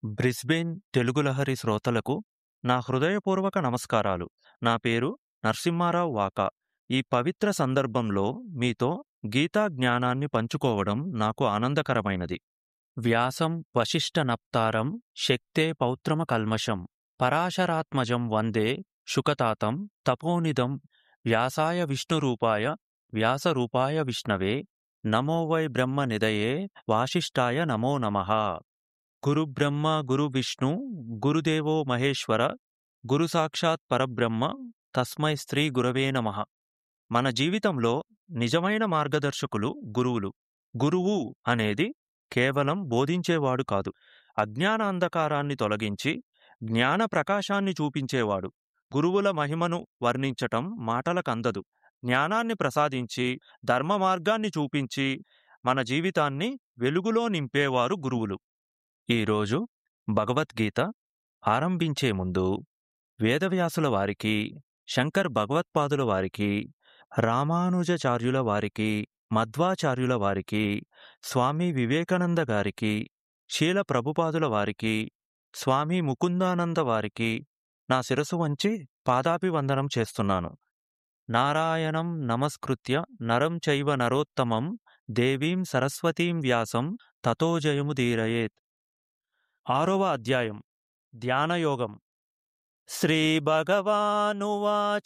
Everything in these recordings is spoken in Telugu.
బ్రిస్బేన్ తెలుగు లహరి శ్రోతలకు నా హృదయపూర్వక నమస్కారాలు నా పేరు నరసింహారావు వాకా ఈ పవిత్ర సందర్భంలో మీతో గీతా జ్ఞానాన్ని పంచుకోవడం నాకు ఆనందకరమైనది వ్యాసం వశిష్ట నప్తారం శక్తే పౌత్రమ కల్మషం పరాశరాత్మజం వందే శుకతాతం తపోనిదం వ్యాసాయ విష్ణురూపాయ వ్యాసరూపాయ విష్ణవే నమో వై బ్రహ్మ నిదయే వాసిష్ఠాయ నమో నమః గురుబ్రహ్మ గురు విష్ణు గురుదేవో మహేశ్వర గురు సాక్షాత్ పరబ్రహ్మ తస్మై శ్రీ గురవే నమః మన జీవితంలో నిజమైన మార్గదర్శకులు గురువులు గురువు అనేది కేవలం బోధించేవాడు కాదు అజ్ఞాన అంధకారాన్ని తొలగించి జ్ఞాన ప్రకాశాన్ని చూపించేవాడు గురువుల మహిమను వర్ణించటం మాటలకందదు జ్ఞానాన్ని ప్రసాదించి ధర్మ మార్గాన్ని చూపించి మన జీవితాన్ని వెలుగులో నింపేవారు గురువులు ఈరోజు భగవద్గీత ఆరంభించే ముందు వేదవ్యాసుల వారికి శంకర్ భగవత్పాదుల వారికి రామానుజాచార్యుల వారికి మధ్వాచార్యుల వారికి స్వామి వివేకానంద గారికి శీల ప్రభుపాదుల వారికి స్వామి ముకుందానంద వారికి నా శిరసు వంచి పాదాభివందనం చేస్తున్నాను నారాయణం నమస్కృత్య నరం చైవ నరోత్తమం దేవీం సరస్వతీం వ్యాసం తతో జయముదీరయేత్ ఆరవ అధ్యాయం ధ్యానయోగం శ్రీ భగవానువాచ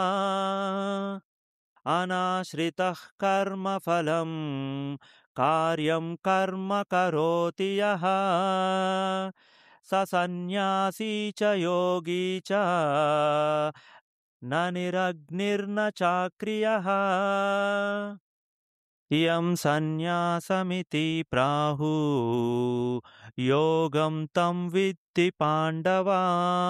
అనాశ్రిత కర్మఫలం కార్యం కర్మ కరోతి యః స సన్యాసీ చ యోగీ చ న నిరగ్నిర్న చాక్రియః ఇయం సన్యాసమితి ప్రాహు యోగం తం విత్తి పాండవా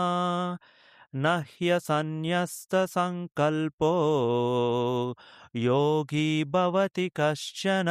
నహ్య సన్యస్త సంకల్పో యోగి భవతి కశ్చన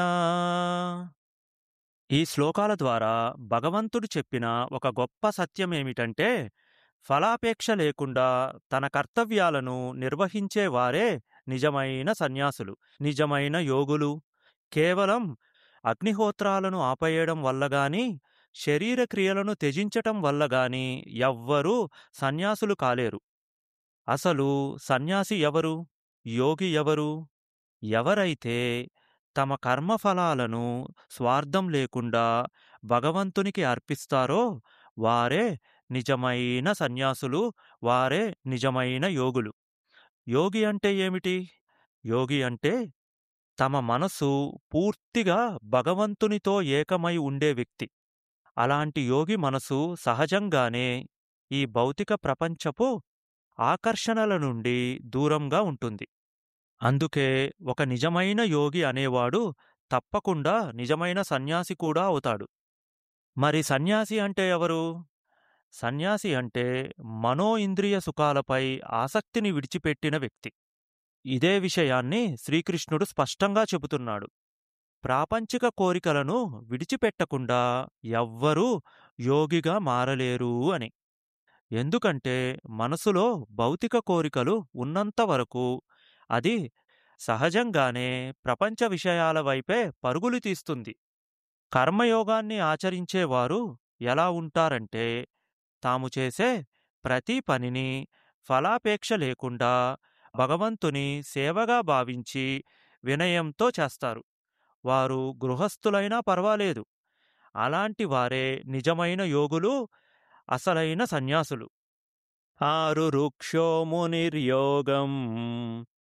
ఈ శ్లోకాల ద్వారా భగవంతుడు చెప్పిన ఒక గొప్ప సత్యమేమిటంటే ఫలాపేక్ష లేకుండా తన కర్తవ్యాలను నిర్వహించే వారే నిజమైన సన్యాసులు నిజమైన యోగులు కేవలం అగ్నిహోత్రాలను ఆపేయడం వల్ల గాని శరీర క్రియలను త్యజించటం వల్ల గాని ఎవ్వరూ సన్యాసులు కాలేరు అసలు సన్యాసి ఎవరు యోగి ఎవరు ఎవరైతే తమ కర్మఫలాలను స్వార్థం లేకుండా భగవంతునికి అర్పిస్తారో వారే నిజమైన సన్యాసులు వారే నిజమైన యోగులు యోగి అంటే ఏమిటి యోగి అంటే తమ మనసు పూర్తిగా భగవంతునితో ఏకమై ఉండే వ్యక్తి అలాంటి యోగి మనసు సహజంగానే ఈ భౌతిక ప్రపంచపు ఆకర్షణల నుండి దూరంగా ఉంటుంది అందుకే ఒక నిజమైన యోగి అనేవాడు తప్పకుండా నిజమైన సన్యాసి కూడా అవుతాడు మరి సన్యాసి అంటే ఎవరు సన్యాసి అంటే మనో ఇంద్రియ సుఖాలపై ఆసక్తిని విడిచిపెట్టిన వ్యక్తి ఇదే విషయాన్ని శ్రీకృష్ణుడు స్పష్టంగా చెబుతున్నాడు ప్రాపంచిక కోరికలను విడిచిపెట్టకుండా ఎవ్వరూ యోగిగా మారలేరు అని ఎందుకంటే మనసులో భౌతిక కోరికలు ఉన్నంత వరకు అది సహజంగానే ప్రపంచ విషయాల వైపే పరుగులు తీస్తుంది కర్మయోగాన్ని ఆచరించేవారు ఎలా ఉంటారంటే తాము చేసే ప్రతి పనిని ఫలాపేక్ష లేకుండా భగవంతుని సేవగా భావించి వినయంతో చేస్తారు వారు గృహస్థులైనా పర్వాలేదు అలాంటి వారే నిజమైన యోగులు అసలైన సన్యాసులు ఆరు రుక్షో మునిర్యోగం